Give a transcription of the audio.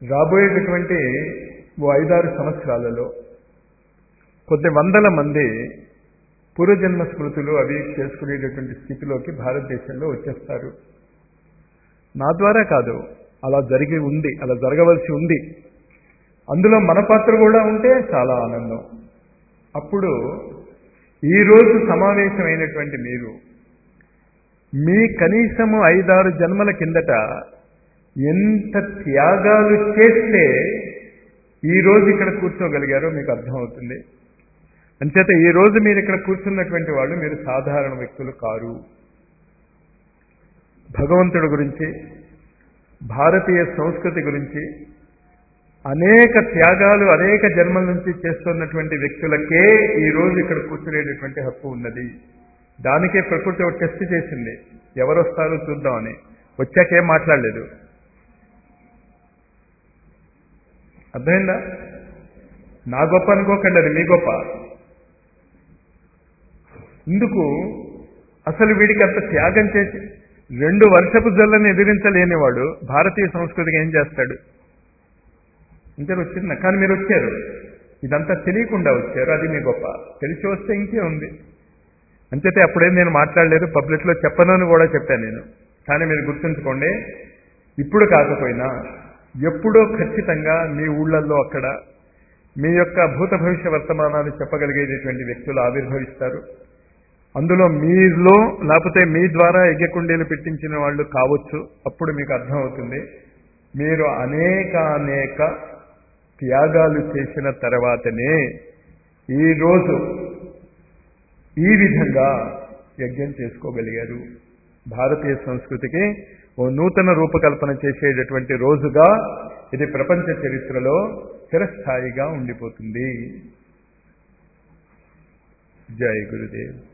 రాబోయేటటువంటి ఓ ఐదారు సంవత్సరాలలో కొద్ది వందల మంది పూర్వజన్మ స్మృతులు అవి చేసుకునేటటువంటి స్థితిలోకి భారతదేశంలో వచ్చేస్తారు నా ద్వారా కాదు అలా జరిగి ఉంది అలా జరగవలసి ఉంది అందులో మన పాత్ర కూడా ఉంటే చాలా ఆనందం అప్పుడు ఈరోజు సమావేశమైనటువంటి మీరు మీ కనీసము ఐదారు జన్మల కిందట ఎంత త్యాగాలు చేస్తే ఈరోజు ఇక్కడ కూర్చోగలిగారో మీకు అర్థమవుతుంది అంచేత ఈ రోజు మీరు ఇక్కడ కూర్చున్నటువంటి వాళ్ళు మీరు సాధారణ వ్యక్తులు కారు భగవంతుడి గురించి భారతీయ సంస్కృతి గురించి అనేక త్యాగాలు అనేక జన్మల నుంచి చేస్తున్నటువంటి వ్యక్తులకే ఈ రోజు ఇక్కడ కూర్చునేటటువంటి హక్కు ఉన్నది దానికే ప్రకృతి ఒక టెస్ట్ చేసింది ఎవరు వస్తారో చూద్దామని వచ్చాకేం మాట్లాడలేదు అర్థమైందా నా గొప్ప అనుకోకండి అది మీ గొప్ప ఇందుకు అసలు వీడికి అంత త్యాగం చేసి రెండు వర్షపు జల్లని ఎదిరించలేనివాడు భారతీయ సంస్కృతికి ఏం చేస్తాడు ఇంకే వచ్చిందా కానీ మీరు వచ్చారు ఇదంతా తెలియకుండా వచ్చారు అది మీ గొప్ప తెలిసి వస్తే ఇంకే ఉంది అంచేతే అప్పుడేం నేను మాట్లాడలేదు పబ్లిక్లో చెప్పను అని కూడా చెప్పాను నేను కానీ మీరు గుర్తుంచుకోండి ఇప్పుడు కాకపోయినా ఎప్పుడో ఖచ్చితంగా మీ ఊళ్ళల్లో అక్కడ మీ యొక్క భూత భవిష్య వర్తమానాలు చెప్పగలిగేటటువంటి వ్యక్తులు ఆవిర్భవిస్తారు అందులో మీలో లేకపోతే మీ ద్వారా యజ్ఞకుండీలు పెట్టించిన వాళ్ళు కావచ్చు అప్పుడు మీకు అర్థమవుతుంది మీరు అనేక అనేక త్యాగాలు చేసిన తర్వాతనే ఈరోజు ఈ విధంగా యజ్ఞం చేసుకోగలిగారు భారతీయ సంస్కృతికి ఓ నూతన రూపకల్పన చేసేటటువంటి రోజుగా ఇది ప్రపంచ చరిత్రలో చిరస్థాయిగా ఉండిపోతుంది జై గురుదేవ్